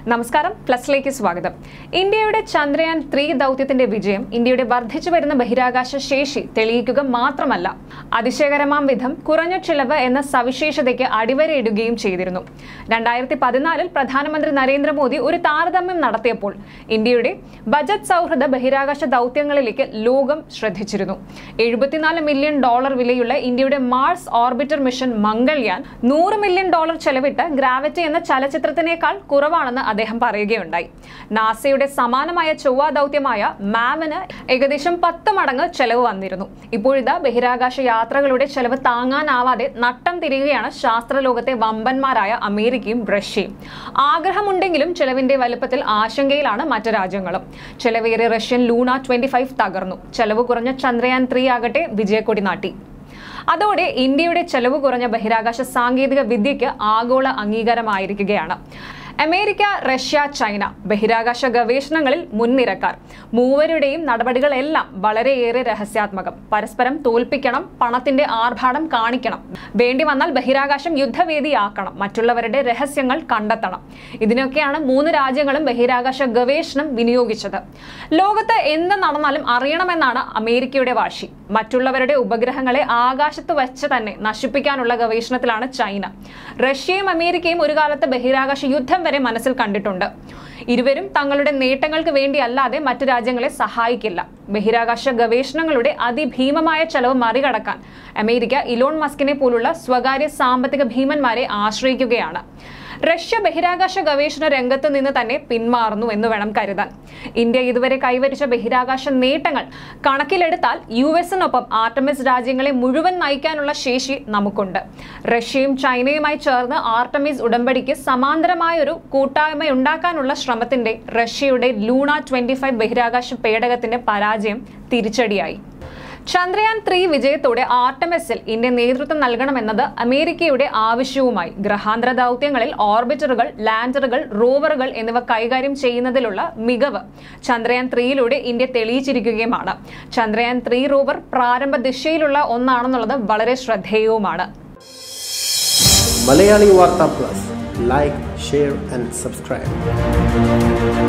നമസ്കാരം പ്ലസിലേക്ക് സ്വാഗതം ഇന്ത്യയുടെ ചന്ദ്രയാൻ ത്രീ ദൗത്യത്തിന്റെ വിജയം ഇന്ത്യയുടെ വർദ്ധിച്ചു വരുന്ന ബഹിരാകാശ ശേഷി തെളിയിക്കുക മാത്രമല്ല അതിശയകരമാം വിധം കുറഞ്ഞ ചിലവ് എന്ന സവിശേഷതയ്ക്ക് അടിവരയിടുകയും ചെയ്തിരുന്നു രണ്ടായിരത്തി പതിനാലിൽ പ്രധാനമന്ത്രി നരേന്ദ്രമോദി ഒരു താരതമ്യം നടത്തിയപ്പോൾ ഇന്ത്യയുടെ ബജറ്റ് സൗഹൃദ ബഹിരാകാശ ദൗത്യങ്ങളിലേക്ക് ലോകം ശ്രദ്ധിച്ചിരുന്നു എഴുപത്തിനാല് മില്യൺ ഡോളർ വിലയുള്ള ഇന്ത്യയുടെ മാർസ് ഓർബിറ്റർ മിഷൻ മംഗൾയാൻ നൂറ് മില്യൺ ഡോളർ ചെലവിട്ട് ഗ്രാവിറ്റി എന്ന ചലച്ചിത്രത്തിനേക്കാൾ കുറവാണെന്ന് അദ്ദേഹം പറയുകയുണ്ടായി നാസയുടെ സമാനമായ ചൊവ്വ ദൗത്യമായ മാമിന് ഏകദേശം പത്ത് മടങ്ങ് ചെലവ് വന്നിരുന്നു ഇപ്പോഴിതാ ബഹിരാകാശ യാത്രകളുടെ ചെലവ് താങ്ങാനാവാതെ നട്ടം തിരികുകയാണ് ശാസ്ത്രലോകത്തെ വമ്പന്മാരായ അമേരിക്കയും റഷ്യയും ആഗ്രഹമുണ്ടെങ്കിലും ചെലവിന്റെ വലുപ്പത്തിൽ ആശങ്കയിലാണ് മറ്റ് രാജ്യങ്ങളും ചെലവേറിയ റഷ്യൻ ലൂണ ട്വന്റി ഫൈവ് തകർന്നു ചെലവ് കുറഞ്ഞ ചന്ദ്രയാൻ ത്രീ ആകട്ടെ വിജയക്കൊടി നാട്ടി അതോടെ ഇന്ത്യയുടെ ചെലവ് കുറഞ്ഞ ബഹിരാകാശ സാങ്കേതിക വിദ്യയ്ക്ക് ആഗോള അംഗീകാരമായിരിക്കുകയാണ് അമേരിക്ക റഷ്യ ചൈന ബഹിരാകാശ ഗവേഷണങ്ങളിൽ മുൻനിരക്കാർ മൂവരുടെയും നടപടികളെല്ലാം വളരെയേറെ രഹസ്യാത്മകം പരസ്പരം തോൽപ്പിക്കണം പണത്തിന്റെ ആർഭാടം കാണിക്കണം വേണ്ടി വന്നാൽ ബഹിരാകാശം യുദ്ധവേദിയാക്കണം മറ്റുള്ളവരുടെ രഹസ്യങ്ങൾ കണ്ടെത്തണം ഇതിനൊക്കെയാണ് മൂന്ന് രാജ്യങ്ങളും ബഹിരാകാശ ഗവേഷണം വിനിയോഗിച്ചത് ലോകത്ത് എന്ത് നടന്നാലും അറിയണമെന്നാണ് അമേരിക്കയുടെ വാശി മറ്റുള്ളവരുടെ ഉപഗ്രഹങ്ങളെ ആകാശത്ത് വെച്ച് തന്നെ നശിപ്പിക്കാനുള്ള ഗവേഷണത്തിലാണ് ചൈന റഷ്യയും അമേരിക്കയും ഒരു കാലത്ത് ബഹിരാകാശ യുദ്ധം വരെ മനസ്സിൽ കണ്ടിട്ടുണ്ട് ഇരുവരും തങ്ങളുടെ നേട്ടങ്ങൾക്ക് വേണ്ടിയല്ലാതെ മറ്റു രാജ്യങ്ങളെ സഹായിക്കില്ല ബഹിരാകാശ ഗവേഷണങ്ങളുടെ അതിഭീമമായ ചെലവ് മറികടക്കാൻ അമേരിക്ക ഇലോൺ മസ്കിനെ പോലുള്ള സ്വകാര്യ സാമ്പത്തിക ഭീമന്മാരെ ആശ്രയിക്കുകയാണ് റഷ്യ ബഹിരാകാശ ഗവേഷണ രംഗത്ത് നിന്ന് തന്നെ പിന്മാറുന്നു എന്ന് വേണം കരുതാൻ ഇന്ത്യ ഇതുവരെ കൈവരിച്ച ബഹിരാകാശ നേട്ടങ്ങൾ കണക്കിലെടുത്താൽ യു എസിനൊപ്പം ആർട്ടമിസ് രാജ്യങ്ങളെ മുഴുവൻ നയിക്കാനുള്ള ശേഷി നമുക്കുണ്ട് റഷ്യയും ചൈനയുമായി ചേർന്ന് ആർട്ടമിസ് ഉടമ്പടിക്ക് സമാന്തരമായ ഒരു കൂട്ടായ്മയുണ്ടാക്കാനുള്ള ശ്രമത്തിന്റെ റഷ്യയുടെ ലൂണ ട്വന്റി ഫൈവ് ബഹിരാകാശ പേടകത്തിന്റെ പരാജയം തിരിച്ചടിയായി ചന്ദ്രയാൻ ത്രീ വിജയത്തോടെ ആർട്ടമിസിൽ ഇന്ത്യ നേതൃത്വം നൽകണമെന്നത് അമേരിക്കയുടെ ആവശ്യവുമായി ഗ്രഹാന്തര ദൗത്യങ്ങളിൽ ഓർബിറ്ററുകൾ ലാൻഡറുകൾ റോവറുകൾ എന്നിവ കൈകാര്യം ചെയ്യുന്നതിലുള്ള മികവ് ചന്ദ്രയാൻ ത്രീയിലൂടെ ഇന്ത്യ തെളിയിച്ചിരിക്കുകയുമാണ് ചന്ദ്രയാൻ ത്രീ റോവർ പ്രാരംഭ ദിശയിലുള്ള ഒന്നാണെന്നുള്ളത് വളരെ ശ്രദ്ധേയവുമാണ് Malayali Vartha plus like share and subscribe